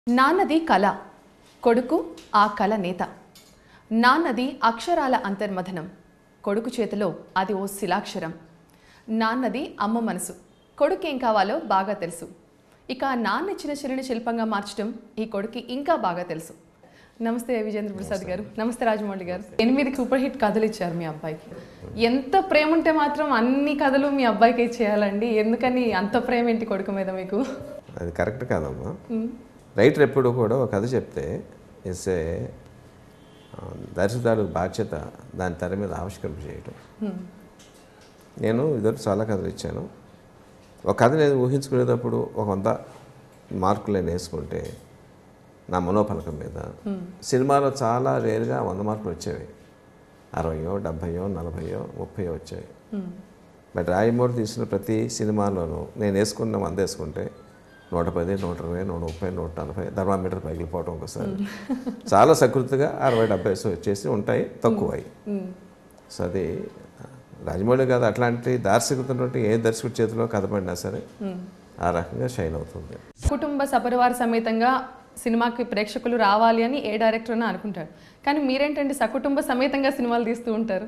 నాన్నది కళ కొడుకు ఆ కళ నేత నాన్నది అక్షరాల అంతర్మథనం కొడుకు చేతిలో అది ఓ శిలాక్షరం నాన్నది అమ్మ మనసు కొడుకేం కావాలో బాగా తెలుసు ఇక ఆ నాన్న ఇచ్చిన శిలని శిల్పంగా మార్చడం ఈ కొడుకి ఇంకా బాగా తెలుసు నమస్తే విజేంద్ర ప్రసాద్ గారు నమస్తే రాజమౌళి గారు ఎనిమిది సూపర్ హిట్ కథలు ఇచ్చారు మీ అబ్బాయికి ఎంత ప్రేమ ఉంటే మాత్రం అన్ని కథలు మీ అబ్బాయికి ఇచ్చేయాలండి ఎందుకని అంత ప్రేమ ఏంటి కొడుకు మీద మీకు అది కరెక్ట్ కాదమ్మా రైటర్ ఎప్పుడు కూడా ఒక కథ చెప్తే ఎస్ఏ దర్శకుడు బాధ్యత దాని తెర మీద ఆవిష్కరణ చేయటం నేను ఇదివరకు చాలా కథలు ఇచ్చాను ఒక కథ నేను ఊహించుకునేటప్పుడు ఒక వంద మార్కులు నేను వేసుకుంటే నా మనోఫలకం మీద సినిమాలో చాలా రేరుగా వంద మార్కులు వచ్చేవి అరవయో డెబ్భయో నలభయో ముప్పయో వచ్చాయి బట్ రాయమూడి తీసిన ప్రతి సినిమాలోనూ నేను వేసుకున్న వంద వేసుకుంటే నూట పది నూట ఇరవై నూట ముప్పై నూట నలభై ధర్మామీటర్ పగిలిపోవటం ఒకసారి చాలా సకృతిగా అరవై డెబ్బై సో వచ్చేసి ఉంటాయి తక్కువై సో అది రాజమౌళి కాదు అట్లాంటి దార్శకతను ఏ దర్శకుడి చేతిలో కథ పడినా సరే ఆ రకంగా షైన్ అవుతుంది కుటుంబ సపరివార సమేతంగా సినిమాకి ప్రేక్షకులు రావాలి అని ఏ డైరెక్టర్ అయినా అనుకుంటాడు కానీ మీరేంటండి సకుటుంబ సమేతంగా సినిమాలు తీస్తూ ఉంటారు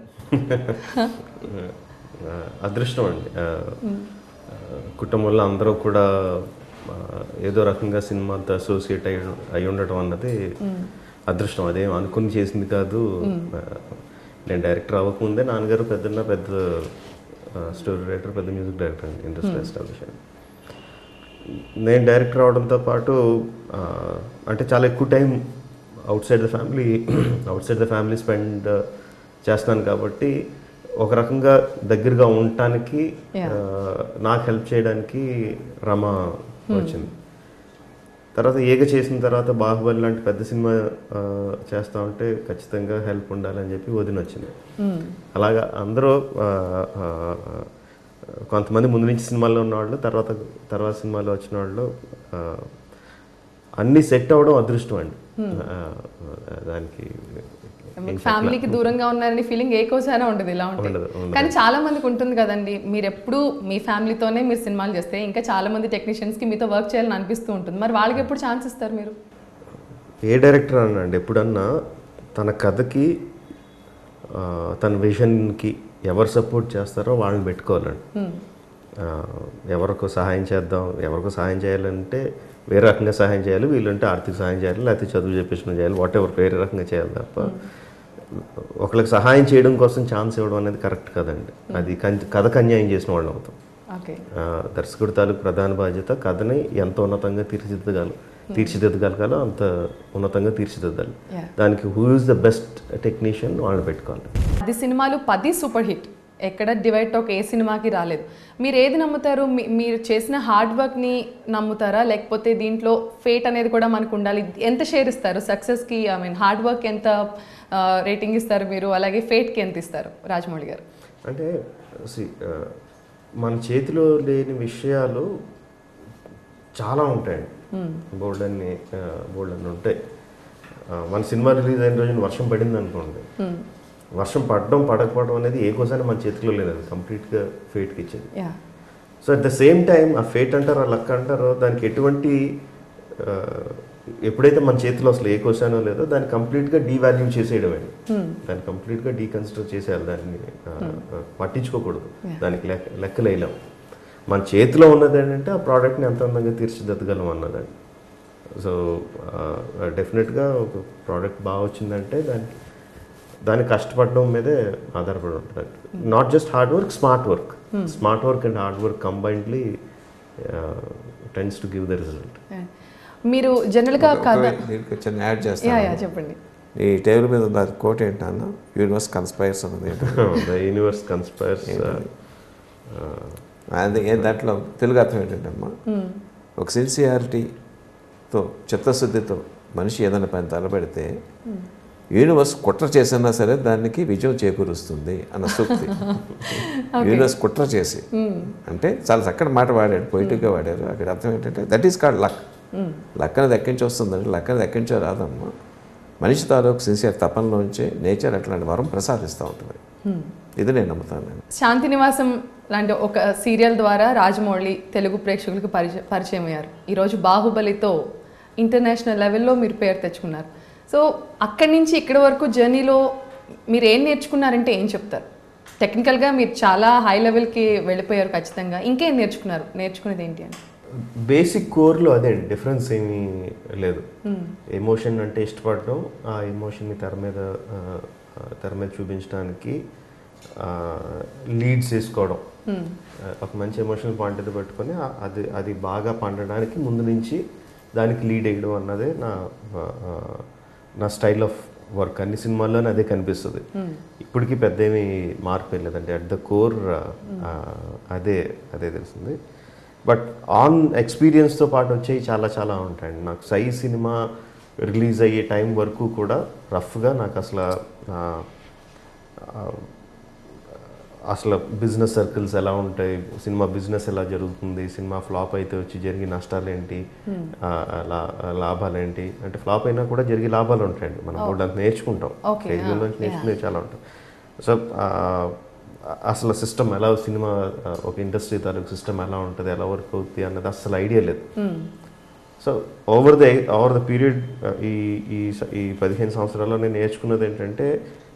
ఆ, అదృష్టం అండి ఆ, ఆ, కుటుంబంలో అందరూ కూడా ఆ, ఏదో రకంగా సినిమాతో అసోసియేట్ అయి అయి ఉండటం అన్నది అదృష్టం అదేం అనుకుని చేసింది కాదు ఆ, నేను డైరెక్టర్ అవ్వకముందే నాన్నగారు పెద్దన్న పెద్ద స్టోరీ రైటర్ పెద్ద మ్యూజిక్ డైరెక్టర్ అండి ఇండస్ట్రీ ఎస్టాబ్లిష్ నేను డైరెక్టర్ అవడంతో పాటు ఆ, అంటే చాలా ఎక్కువ time outside the family outside the family spend చేస్తున్నాను కాబట్టి ఒక రకంగా దగ్గరగా ఉండటానికి Yeah. ఆ, నాకు హెల్ప్ చేయడానికి రమ వచ్చింది తర్వాత ఏగ చేసిన తర్వాత బాహుబలి లాంటి పెద్ద సినిమా ఆ, చేస్తా ఉంటే ఖచ్చితంగా హెల్ప్ ఉండాలని చెప్పి వదిన వచ్చింది అలాగా అందరూ ఆ, ఆ, ఆ, కొంతమంది ముందు నుంచి సినిమాల్లో ఉన్నవాళ్ళు తర్వాత తర్వాత సినిమాలో వచ్చిన వాళ్ళు ఆ, అన్ని సెట్ అవ్వడం అదృష్టం అండి ఆ, ఆ, దానికి ఫ్యామిలీకి దూరంగా ఉన్నారని ఫీలింగ్ ఏ కోసైనా ఉండదు ఇలా ఉండదు, ఉంటుంది ఉండదు. కానీ చాలా మందికి ఉంటుంది కదండి మీరు ఎప్పుడు మీ ఫ్యామిలీతోనే మీరు సినిమాలు చేస్తే ఇంకా చాలా మంది టెక్నీషియన్స్ కి మీతో వర్క్ చేయాలని అనిపిస్తూ ఉంటుంది మరి వాళ్ళకి ఎప్పుడు ఛాన్స్ ఇస్తారు మీరు ఏ డైరెక్టర్ అనండి ఎప్పుడన్నా తన కథకి ఆ, తన విజన్కి ఎవరు సపోర్ట్ చేస్తారో వాళ్ళని పెట్టుకోవాలండి ఆ, ఎవరికో సహాయం చేద్దాం ఎవరికో సహాయం చేయాలంటే వేరే రకంగా సహాయం చేయాలి వీళ్ళంటే ఆర్థిక సహాయం చేయాలి లేకపోతే చదువు చెప్పించడం చేయాలి వాట్ ఎవర్ వేరే రకంగా చేయాలి తప్ప ఒకరికి సహాయం చేయడం కోసం ఛాన్స్ ఇవ్వడం అనేది కరెక్ట్ కదండి అది కన్- కథకు అన్యాయం చేసిన వాళ్ళు అవుతాం ఓకే ఆ, దర్శకుడి తాలూకు ప్రధాన బాధ్యత కథని ఎంత ఉన్నతంగా తీర్చిదిద్దగలరు తీర్చిదిద్దగలగాలో అంత ఉన్నతంగా తీర్చిదిద్దాలి Yeah. దానికి who is the best technician వాళ్ళని పెట్టుకోవాలి పది సినిమాలు పది సూపర్ హిట్ ఎక్కడ డివైడ్ టాక్ ఏ సినిమాకి రాలేదు మీరు ఏది నమ్ముతారు మీ- మీరు చేసిన హార్డ్ వర్క్ని నమ్ముతారా లేకపోతే దీంట్లో ఫేట్ అనేది కూడా మనకు ఉండాలి ఎంత షేర్ ఇస్తారు సక్సెస్కి ఐ మీన్ హార్డ్ వర్క్ ఎంత రేటింగ్ ఇస్తారు మీరు అలాగే ఫేట్కి ఎంత ఇస్తారు రాజమౌళి గారు అంటే see, ఆ, మన చేతిలో లేని విషయాలు చాలా ఉంటాయండి బోల్డ్ అన్ని బోల్డ్ అన్ని ఉంటాయి ఆ, మన సినిమా రిలీజ్ అయిన రోజున వర్షం పడింది అనుకోండి వర్షం పడడం పడకపోవడం అనేది ఏ కోసాన్ని మన చేతిలో లేదు అది కంప్లీట్గా ఫేట్కి ఇచ్చేది yeah so at the same time ఆ ఫేట్ అంటారో ఆ లక్ అంటారో దానికి ఎటువంటి ఆ, ఎప్పుడైతే మన చేతిలో అసలు ఏ క్వశ్చన్ లేదో దాన్ని కంప్లీట్గా డీవాల్యూ చేసేయడమే దాన్ని కంప్లీట్గా డీకన్సిడర్ చేసేయాలి దాన్ని ఆ, ఆ, పట్టించుకోకూడదు దానికి లెక్క లెక్కలేయలేం మన చేతిలో ఉన్నది ఏంటంటే ఆ ప్రోడక్ట్ని ఎంత అందంగా తీర్చిదిద్దగలం అన్నదండి సో డెఫినెట్గా ఒక ప్రోడక్ట్ బాగా వచ్చిందంటే దానికి దాన్ని కష్టపడడం మీదే ఆధారపడి ఉంటుంది not just hard work smart work smart work and hard work combinedly tends to give the result మీరు జనరల్గా కథ దీనికి చిన్న యాడ్ యా చేస్తాను యా చెప్పండి ఈ టేబుల్ మీద ఉన్న కోట్ ఏంటన్నా యూనివర్స్ కన్స్పైర్స్ అన్నది ఏంటి ద యూనివర్స్ కన్స్పైర్స్ అది ఏ దాంట్లో తెలుగు అర్థం ఏంటంటమ్మా ఒక సిన్సియారిటీతో చిత్తశుద్ధితో మనిషి ఏదైనా పని తలపెడితే యూనివర్స్ కుట్ర చేసినా సరే దానికి విజయం చేకూరుస్తుంది అన్న సూక్తి యూనివర్స్ కుట్ర చేసి అంటే చాలా చక్కటి మాట వాడాడు పొయిటిక్గా వాడారు అక్కడ అర్థం ఏంటంటే that is called luck luck అనేది ఎక్కడి నుంచి వస్తుందండి లక్ అనేది ఎక్కడి నుంచో రాదమ్మా మనిషి తాలూకు సిన్సియర్ తపనలోంచే నేచర్ అట్లాంటి వరం ప్రసాదిస్తూ ఉంటుంది ఇది నేను నమ్ముతాను నేను శాంతి నివాసం లాంటి ఒక సీరియల్ ద్వారా రాజమౌళి తెలుగు ప్రేక్షకులకు పరిచయ పరిచయం అయ్యారు ఈరోజు బాహుబలితో ఇంటర్నేషనల్ లెవెల్లో మీరు పేరు తెచ్చుకున్నారు సో అక్కడి నుంచి ఇక్కడి వరకు జర్నీలో మీరు ఏం నేర్చుకున్నారంటే ఏం చెప్తారు టెక్నికల్గా మీరు చాలా హై లెవెల్కి వెళ్ళిపోయారు ఖచ్చితంగా ఇంకేం నేర్చుకున్నారు నేర్చుకునేది ఏంటి అని బేసిక్ కోర్లో అదే డిఫరెన్స్ ఏమీ లేదు ఎమోషన్ అంటే ఇష్టపడడం ఆ ఎమోషన్ని తెర మీద ఆ, ఆ, తెర మీద చూపించడానికి లీడ్స్ వేసుకోవడం ఆ, ఒక మంచి ఎమోషనల్ పాయింట్ అది పెట్టుకొని ఆ- అది అది బాగా పండడానికి ముందు నుంచి దానికి లీడ్ వేయడం అన్నదే నా ఆ, ఆ, నా స్టైల్ ఆఫ్ వర్క్ అన్ని సినిమాల్లోనే అదే కనిపిస్తుంది ఇప్పటికీ పెద్ద ఏమీ మార్పు ఏం లేదంటే అట్ ద కోర్ అదే అదే తెలిసింది బట్ ఆన్ ఎక్స్పీరియన్స్తో పాటు వచ్చేవి చాలా చాలా ఉంటాయండి నాకు సై సినిమా రిలీజ్ అయ్యే టైం వరకు కూడా రఫ్గా నాకు అసలు ఆ, ఆ, అసలు బిజినెస్ సర్కిల్స్ ఎలా ఉంటాయి సినిమా బిజినెస్ ఎలా జరుగుతుంది సినిమా ఫ్లాప్ అయితే వచ్చి జరిగే నష్టాలు ఏంటి ఆ, లా- లాభాలు ఏంటి అంటే ఫ్లాప్ అయినా కూడా జరిగే లాభాలు ఉంటాయండి మనం కూడా అంత నేర్చుకుంటాం Okay, ఫెయిల్యూర్ ah, నుంచి నేర్చుకునేవి చాలా ఉంటాయి సో ఆ, అసలు సిస్టమ్ ఎలా సినిమా ఆ, ఒక ఇండస్ట్రీ తాలూకు సిస్టమ్ ఎలా ఉంటుంది ఎలా వర్క్ అవుతుంది అన్నది అసలు ఐడియా లేదు so over the over the period ఈ ఈ స- ఈ పదిహేను సంవత్సరాల్లో నేను నేర్చుకున్నది ఏంటంటే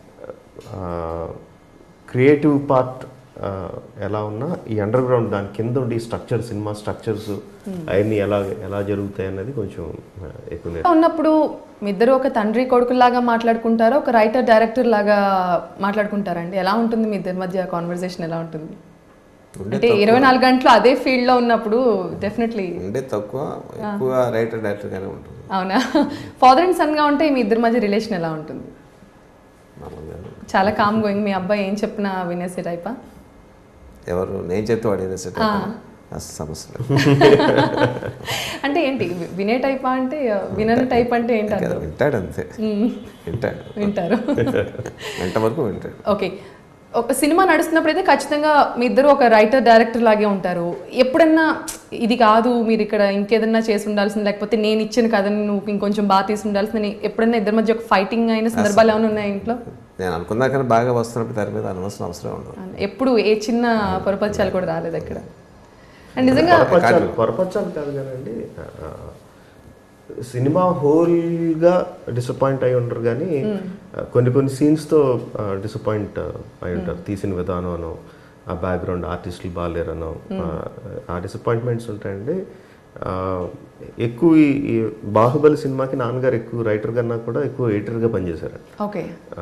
క్రియేటివ్ పార్ట్ ఎలా ఉన్నా ఈ అండర్ గ్రౌండ్ దాని కింద ఉండి స్ట్రక్చర్ సినిమా స్ట్రక్చర్స్ అవన్నీ ఎలా ఎలా జరుగుతాయి అన్నది కొంచెం ఆ, ఎక్కువ నేర్చు- ఉన్నప్పుడు మీ ఇద్దరు ఒక తండ్రి కొడుకులాగా మాట్లాడుకుంటారా ఒక రైటర్ డైరెక్టర్ లాగా మాట్లాడుకుంటారండి ఎలా ఉంటుంది మీ ఇద్దరి మధ్య కాన్వర్సేషన్ ఎలా ఉంటుంది ఉండే అంటే ఇరవై నాలుగు గంటలు అదే ఫీల్డ్ లో ఉన్నప్పుడు డెఫినెట్లీ ఉండే తక్కువ ఎక్కువ రైటర్ డైరెక్టర్గానే ఉంటుంది అవునా ఫాదర్ అండ్ సన్ గా ఉంటే మీ ఇద్దరి మధ్య రిలేషన్ ఎలా ఉంటుంది మామూలుగానే చాలా కామ్ గోయింగ్ మీ అబ్బాయి ఏం చెప్పినా వినేసే టైపా ఎవరు నేను చెప్తే వాడు ఏదేసేట అసలు సమస్య లేదు అంటే ఏంటి వి- వినే టైపా అంటే వినని టైప్ అంటే ఏంటి కదా, అర్థం వింటాడు అంతే వింటాడు వింటారు వెంట వరకు వింటాడు ఓకే ఒక సినిమా నడుస్తున్నప్పుడు అయితే ఖచ్చితంగా మీ ఇద్దరు ఒక రైటర్ డైరెక్టర్ లాగే ఉంటారు ఎప్పుడన్నా ఇది కాదు మీరు ఇక్కడ ఇంకేదన్నా చేసి ఉండాల్సింది లేకపోతే నేను ఇచ్చిన కథని నువ్వు ఇంకొంచెం బాగా తీసి ఉండాల్సిందని ఎప్పుడన్నా ఇద్దరి మధ్య ఒక ఫైటింగ్ అయిన సందర్భాలు ఏమైనా ఉన్నాయి ఇంట్లో నేను అనుకున్నా కానీ బాగా వస్తున్నప్పుడు తెర మీద అనవసరం అవసరం ఉండదు ఎప్పుడు ఏ చిన్న పొరపచ్చాలు కూడా రాలేదు అక్కడ అండ్ నిజంగా పొరపచ్చాలు పొరపచ్చాలు కాదు కదండి ఆ, సినిమా హోల్గా డిసప్పాయింట్ అయి ఉంటారు కానీ ఆ, కొన్ని కొన్ని సీన్స్తో డిసప్పాయింట్ అయి ఉంటారు తీసిన విధానం అనో ఆ బ్యాక్గ్రౌండ్ ఆర్టిస్టులు బాగాలేరనో ఆ, ఆ డిసప్పాయింట్మెంట్స్ ఉంటాయండి ఆ, ఎక్కువ ఈ- ఈ బాహుబలి సినిమాకి నాన్నగారు ఎక్కువ రైటర్ కన్నా కూడా ఎక్కువ ఎడిటర్గా పనిచేశారు ఓకే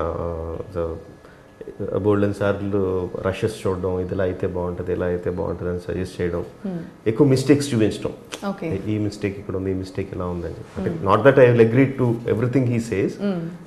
బోల్డెన్ సార్లు రషెస్ చూడడం ఇది ఇలా అయితే బాగుంటుంది ఇలా అయితే బాగుంటుంది అని సజెస్ట్ చేయడం ఎక్కువ మిస్టేక్స్ చూపించడం ఓకే ఈ మిస్టేక్ ఇక్కడ ఉంది ఈ మిస్టేక్ ఇలా ఉందని అంటే not that I will agree to everything he says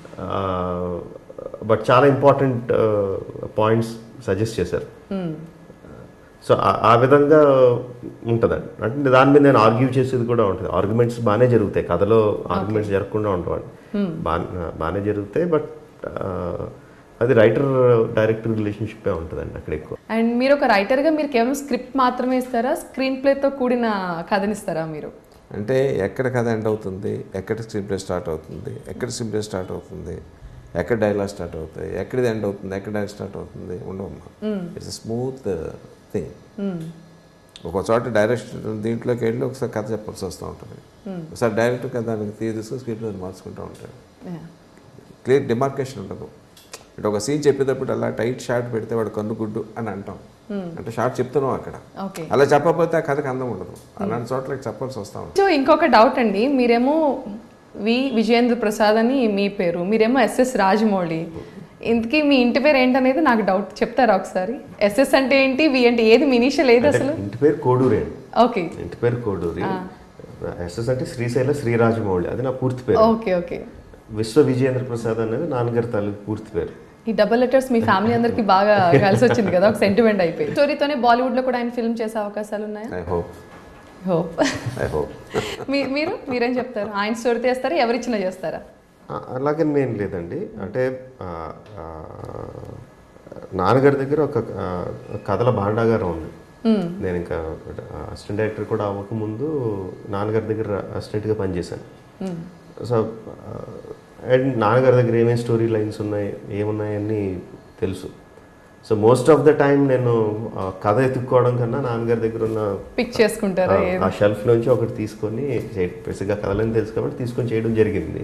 but చాలా ఇంపార్టెంట్ పాయింట్స్ సజెస్ట్ చేశారు సో ఆ విధంగా ఉంటుందండి అంటే దాని మీద నేను ఆర్గ్యూ చేసేది కూడా ఉంటుంది ఆర్గ్యుమెంట్స్ బాగానే జరుగుతాయి కథలో ఆర్గ్యుమెంట్స్ జరగకుండా ఉండవండి బాగా బాగానే జరుగుతాయి బట్ అది రైటర్ డైరెక్టర్ రిలేషన్షిప్ ఉంటుందండి అక్కడ ఎక్కువ అండ్ మీరు ఒక రైటర్గా మీరు కేవలం స్క్రిప్ట్ మాత్రమే ఇస్తారా స్క్రీన్ ప్లేతో కూడిన కథనిస్తారా మీరు అంటే ఎక్కడ కథ ఎండ్ అవుతుంది ఎక్కడ స్క్రీన్ ప్లే స్టార్ట్ అవుతుంది ఎక్కడ స్క్రీన్ ప్లే స్టార్ట్ అవుతుంది ఎక్కడ డైలాగ్ స్టార్ట్ అవుతాయి ఎక్కడిది ఎండ్ అవుతుంది ఎక్కడ డైలాగ్ స్టార్ట్ అవుతుంది ఉండవమ్మా ఇట్స్ స్మూత్ థింగ్ ఒక చోట డైరెక్టర్ దీంట్లోకి వెళ్ళి ఒకసారి కథ చెప్పాల్సి వస్తూ ఉంటుంది ఒకసారి డైరెక్టర్ కథ దానికి తీసి తీసుకుని స్క్రీన్ ప్లే మార్చుకుంటూ ఉంటాడు Yeah. క్లియర్ డిమార్కేషన్ ఉండదు అంటే ఒక సీన్ చెప్పేటప్పుడు అలా టైట్ షార్ట్ పెడితే వాడు కన్ను గుడ్డు అని అంటాం అంటే షార్ట్ చెప్తున్నాం అక్కడ ఓకే అలా చెప్పకపోతే ఆ కథకి అందం ఉండదు అలాంటి చోట్లకి చెప్పాల్సి వస్తూ ఉంటుంది సో ఇంకొక డౌట్ అండి మీరేమో వి విజయేంద్ర ప్రసాద్ అని మీ పేరు మీరేమో ఎస్ఎస్ రాజమౌళి ఇంతకీ మీ ఇంటి పేరు ఏంటనేది నాకు డౌట్ చెప్తారా ఒకసారి ఎస్ఎస్ అంటే ఏంటి వి అంటే ఏది మీ ఇనిషియల్ ఏది అసలు ఇంటి పేరు కోడూరి అండి ఓకే ఇంటి పేరు కోడూరి ఎస్ఎస్ అంటే శ్రీశైల శ్రీరాజమౌళి అది నా పూర్తి పేరు ఓకే ఓకే విశ్వ విజయేంద్ర ప్రసాద్ అనేది నాన్నగారి తాలూకు పూర్తి పేరు ఈ డబుల్ లెటర్స్ మీ ఫ్యామిలీ అందరికి బాగా కలిసి వచ్చింది కదా ఒక సెంటిమెంట్ అయిపోయి స్టోరీతోనే బాలీవుడ్ లో కూడా ఆయన ఫిల్మ్ చేసే అవకాశాలు ఉన్నాయా I hope hope I hope మీ మీరు మీరేం చెప్తారు ఆయన స్టోరీ చేస్తారా ఎవరిచ్చినా చేస్తారా ఆ, అలాగని నేను లేదండి అంటే ఆ, ఆ, నాన్నగారి దగ్గర ఒక ఆ, కథల భాండాగారం ఉంది నేను ఇంకా అసిస్టెంట్ డైరెక్టర్ కూడా అవ్వకముందు నాన్నగారి దగ్గర అసిస్టెంట్గా పనిచేశాను సో అండ్ నాన్నగారి దగ్గర ఏమేమి స్టోరీ లైన్స్ ఉన్నాయి ఏమున్నాయని తెలుసు so most of the time నేను ఆ, కథ ఎత్తుక్కోవడం కన్నా నాన్నగారి దగ్గర ఉన్న పిక్ చేసుకుంటారా ఆ, ఏది ఆ షెల్ఫ్ నుంచి ఒకటి తీసుకొని బేసిక్గా కథలని తెలుసు కాబట్టి తీసుకొని చేయడం జరిగింది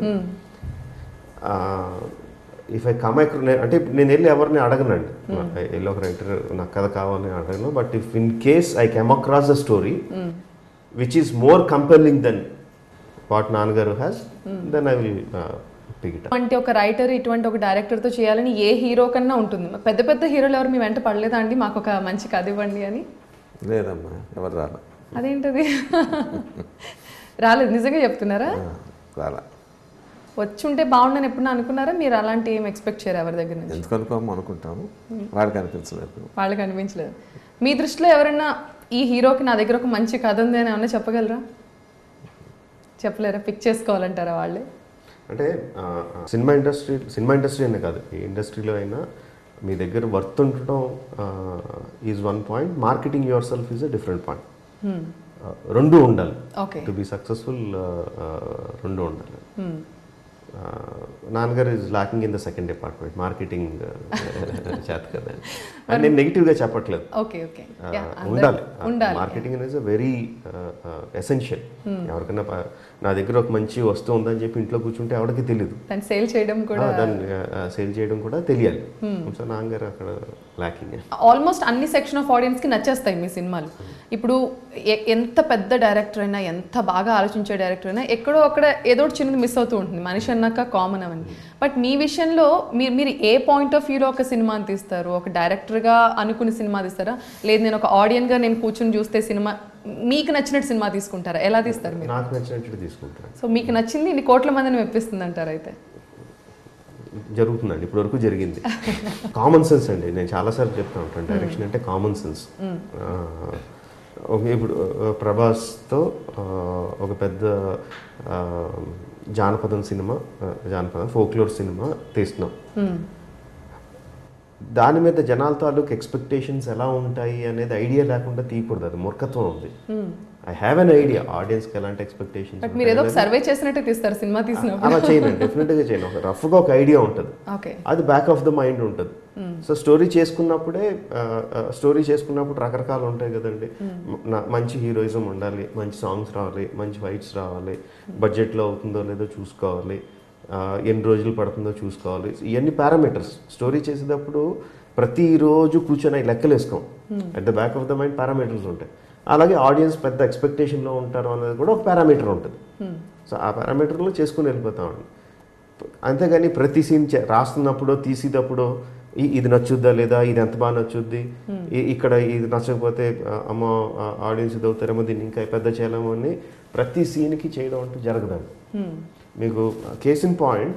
ఇఫ్ ఐ కమ్ అక్ర అంటే నేను వెళ్ళి ఎవరిని అడగనండి వెళ్ళి ఒక రైటర్ నాకు కథ కావాలని అడగను but if in case I came across the story which is more compelling than what నాన్నగారు has then I will pick it అంటే ఒక రైటర్ ఇటువంటి ఒక డైరెక్టర్ తో చేయాలని ఏ హీరో కన్నా ఉంటుంది పెద్ద పెద్ద హీరోలు ఎవరు మీ వెంట పడలేదా అండి మాకు ఒక మంచి కథ ఇవ్వండి అని లేదమ్మా ఎవరు రాలా అదేంటది రాలేదు నిజంగా చెప్తున్నారా ఆ, రాలా వచ్చి ఉంటే బాగుండని ఎప్పుడు అనుకున్నారా మీరు అలాంటి ఏం ఎక్స్పెక్ట్ చేయరు ఎవరి దగ్గర నుంచి ఎందుకు అనుకోము అనుకుంటాము వాడికి అనిపించలేదు వాళ్ళకి అనిపించలేదు మీ దృష్టిలో ఎవరైనా ఈ హీరోకి నా దగ్గర ఒక మంచి కథ ఉంది అని ఏమన్నా చెప్పగలరా చెప్పలేరా పిక్ చేసుకోవాలంటారా వాళ్ళే అంటే ఆ, ఆ, సినిమా ఇండస్ట్రీ సినిమా ఇండస్ట్రీ అనే కాదు ఏ ఇండస్ట్రీలో అయినా మీ దగ్గర వర్త్ ఉండటం is one point marketing yourself is a different point రెండు ఉండాలి ఓకే టు బి సక్సెస్ఫుల్ రెండు ఉండాలి ఆ, నాన్నగారు is lacking in the second department marketing చేత కదా అండ్ నేను నెగిటివ్గా చెప్పట్లేదు ఓకే ఓకే ఆ, ఉండాలి ఉండాలి మార్కెటింగ్ అనేది వెరీ ఎసెన్షియల్ ఎవరికైనా ప- నా దగ్గర ఒక మంచి వస్తువు ఉందని చెప్పి ఇంట్లో కూర్చుంటే ఎవరికి తెలియదు దాన్ని సేల్ చేయడం కూడా దాన్ని సేల్ చేయడం కూడా తెలియాలి సో నాన్నగారు అక్కడ లాకింగ్ ఆల్మోస్ట్ అన్ని సెక్షన్ ఆఫ్ ఆడియన్స్ కి నచ్చేస్తాయి మీ సినిమాలు ఇప్పుడు ఎ- ఎంత పెద్ద డైరెక్టర్ అయినా ఎంత బాగా ఆలోచించే డైరెక్టర్ అయినా ఎక్కడో అక్కడ ఏదో ఒకటి చిన్నది మిస్ అవుతూ ఉంటుంది మనిషి అన్నాక కామన్ అవన్నీ బట్ మీ విషయంలో మీరు మీరు ఏ పాయింట్ ఆఫ్ వ్యూలో ఒక సినిమాని తీస్తారు ఒక డైరెక్టర్గా అనుకుని సినిమా తీస్తారా లేదు నేను ఒక ఆడియన్గా నేను కూర్చుని చూస్తే సినిమా మీకు నచ్చినట్టు సినిమా తీసుకుంటారా ఎలా తీస్తారు మీరు నాకు నచ్చినట్టు తీసుకుంటాను సో మీకు నచ్చింది ఇన్ని కోట్ల మందిని మెప్పిస్తుంది అంటారు అయితే జరుగుతుందండి ఇప్పటి వరకు జరిగింది కామన్ సెన్స్ అండి నేను చాలాసార్లు చెప్తా ఉంటాను డైరెక్షన్ అంటే కామన్ సెన్స్ ఇప్పుడు ఆ, ప్రభాస్తో ఆ, ఒక పెద్ద ఆ, జానపదం సినిమా ఆ, జానపదం ఫోక్లోర్ సినిమా తీస్తున్నాం దాని మీద జనాల తాలూకు ఎక్స్పెక్టేషన్స్ ఎలా ఉంటాయి అనేది ఐడియా లేకుండా తీయకూడదు అది మూర్ఖత్వం ఉంది ఐ హ్యావ్ ఎన్ ఐడియా ఆడియన్స్కి ఎలాంటి ఎక్స్పెక్టేషన్స్ బట్ మీరు ఏదో ఒక సర్వే చేసినట్టే తీస్తారు సినిమా తీసినప్పుడు అలా చేయను డెఫినెట్గా చేయను ఒక రఫ్గా ఒక ఐడియా ఉంటుంది ఓకే అది బ్యాక్ ఆఫ్ ద మైండ్ ఉంటుంది సో స్టోరీ చేసుకున్నప్పుడే స్టోరీ చేసుకున్నప్పుడు రకరకాలు ఉంటాయి కదండి మ- మంచి హీరోయిజం ఉండాలి మంచి సాంగ్స్ రావాలి మంచి ఫైట్స్ రావాలి బడ్జెట్లో అవుతుందో లేదో చూసుకోవాలి ఆ, ఎన్ని రోజులు పడుతుందో చూసుకోవాలి ఇవన్నీ పారామీటర్స్ స్టోరీ చేసేటప్పుడు ప్రతిరోజు కూర్చొని అవి లెక్కలు వేసుకోం at the back of the mind parameters ఉంటాయి అలాగే ఆడియన్స్ పెద్ద ఎక్స్పెక్టేషన్లో ఉంటారు అనేది కూడా ఒక పారామీటర్ ఉంటుంది సో ఆ పారామీటర్లో చేసుకుని వెళ్ళిపోతామండి అంతేగాని ప్రతి సీన్ చే- రాస్తున్నప్పుడు తీసేటప్పుడు ఈ- ఇది నచ్చుద్దా లేదా ఇది ఎంత బాగా నచ్చుద్ది ఈ- ఇక్కడ ఇది నచ్చకపోతే ఆ, అమ్మో ఆడియన్స్ ఇది అవుతారేమో దీన్ని ఇంకా పెద్ద చేయాలేమో అని ప్రతి సీన్కి చేయడం అంటూ జరగదండి మీకు కేస్ ఇన్ పాయింట్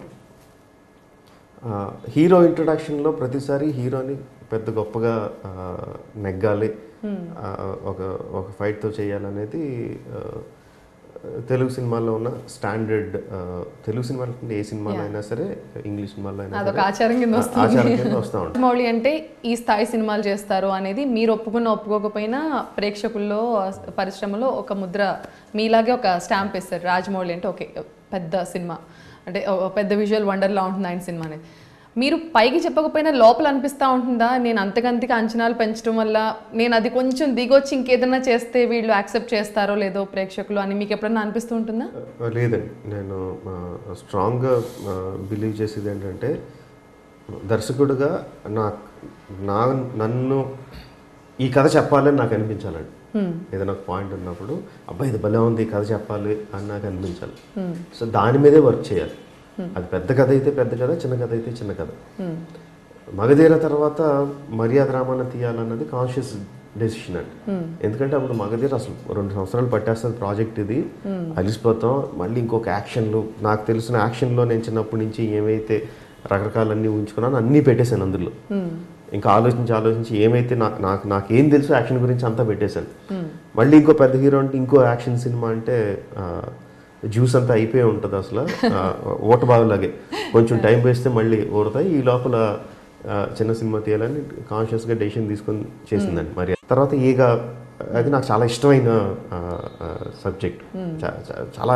హీరో ఇంట్రడక్షన్లో ప్రతిసారి హీరోని పెద్ద గొప్పగా ఆ, నెగ్గాలి ఆ, ఒక ఒక ఫైట్తో చేయాలనేది ఆ, తెలుగు సినిమాల్లో ఉన్న స్టాండర్డ్ తెలుగు సినిమాలో ఉండే ఏ సినిమాలో అయినా సరే ఇంగ్లీష్ సినిమాలో అయినా అదొక సరే ఆచారం కింద ఆ- వస్తుంది ఆచారం కింద వస్తూ ఉంటుంది మౌళి అంటే ఈ స్థాయి సినిమాలు చేస్తారు అనేది మీరు ఒప్పుకున్న ఒప్పుకోకపోయినా ప్రేక్షకుల్లో పరిశ్రమలో ఒక ముద్ర మీలాగే ఒక స్టాంప్ వేస్తారు రాజమౌళి అంటే ఓకే పెద్ద సినిమా అంటే ఒక పెద్ద విజువల్ వండర్లా ఉంటుంది ఆయన సినిమా అనేది మీరు పైకి చెప్పకపోయినా లోపల అనిపిస్తూ ఉంటుందా నేను అంతకంతకి అంచనాలు పెంచడం వల్ల నేను అది కొంచెం దిగొచ్చి ఇంకేదైనా చేస్తే వీళ్ళు యాక్సెప్ట్ చేస్తారో లేదో ప్రేక్షకులు అని మీకు ఎప్పుడన్నా అనిపిస్తూ ఉంటుందా ఆ, లేదండి నేను స్ట్రాంగ్గా బిలీవ్ చేసేది ఏంటంటే దర్శకుడిగా నా నా నన్ను ఈ కథ చెప్పాలని నాకు అనిపించాలండి ఏదైనా ఒక పాయింట్ ఉన్నప్పుడు అబ్బాయి ఇది భలే ఉంది ఈ కథ చెప్పాలి అని నాకు అనిపించాలి సో దాని మీదే వర్క్ చేయాలి అది పెద్ద కథ అయితే పెద్ద కథ చిన్న కథ అయితే చిన్న కథ మగధీర తర్వాత మర్యాద రామాన తీయాలన్నది కాన్షియస్ డెసిషన్ అండి ఎందుకంటే అప్పుడు మగధీర అసలు రెండు సంవత్సరాలు పట్టేస్తుంది ప్రాజెక్ట్ ఇది అలిసిపోతాం మళ్ళీ ఇంకొక యాక్షన్లు నాకు తెలిసిన యాక్షన్లో నేను చిన్నప్పటి నుంచి ఏమైతే రకరకాలన్నీ ఉంచుకున్నాను అన్నీ పెట్టేశాను అందులో ఇంకా ఆలోచించి ఆలోచించి ఏమైతే నాకు నాకు నాకేం తెలుసు యాక్షన్ గురించి అంతా పెట్టేశాను మళ్ళీ ఇంకో పెద్ద హీరో అంటే ఇంకో యాక్షన్ సినిమా అంటే ఆ, జ్యూస్ అంతా అయిపోయి ఉంటుంది అసలు ఆ, ఓట బాగులాగే కొంచెం టైం వేస్తే మళ్ళీ ఓడతాయి ఈ లోపల ఆ, చిన్న సినిమా తీయాలని కాన్షియస్గా డెసిషన్ తీసుకొని చేసిందండి మరి తర్వాత ఈగ అది నాకు చాలా ఇష్టమైన సబ్జెక్ట్ చాలా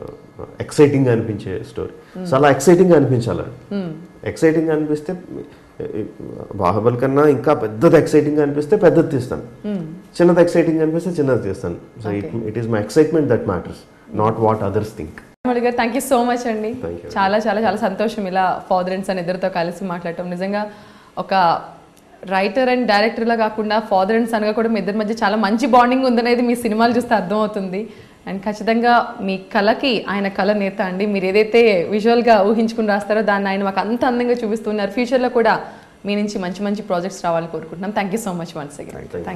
ఎక్సైటింగ్గా అనిపించే స్టోరీ చాలా ఎక్సైటింగ్గా అనిపించాలి ఎక్సైటింగ్ అనిపిస్తే బాహుబలి కన్నా ఇంకా పెద్దది ఎక్సైటింగ్ అనిపిస్తే పెద్దది తీస్తాను చిన్నది ఎక్సైటింగ్ అనిపిస్తే చిన్నది తీస్తాను so it it is my excitement that matters not what others think Rajamouli garu thank you so much అండి Thank you. చాలా చాలా చాలా సంతోషం ఇలా ఫాదర్ అండ్ సన్ ఇద్దరితో కలిసి మాట్లాడటం నిజంగా ఒక రైటర్ అండ్ డైరెక్టర్లా కాకుండా ఫాదర్ అండ్ సన్గా కూడా మీ ఇద్దరి మధ్య చాలా మంచి బాండింగ్ ఉందనేది మీ సినిమాలు చూస్తే అర్థమవుతుంది అండ్ ఖచ్చితంగా మీ కళకి ఆయన కళ నేత అండి మీరు ఏదైతే విజువల్గా ఊహించుకుని రాస్తారో దాన్ని ఆయన మాకు అంత అందంగా చూపిస్తున్నారు ఫ్యూచర్లో కూడా మీ నుంచి మంచి మంచి ప్రాజెక్ట్స్ రావాలని కోరుకుంటున్నాం thank you so much once again Thank you.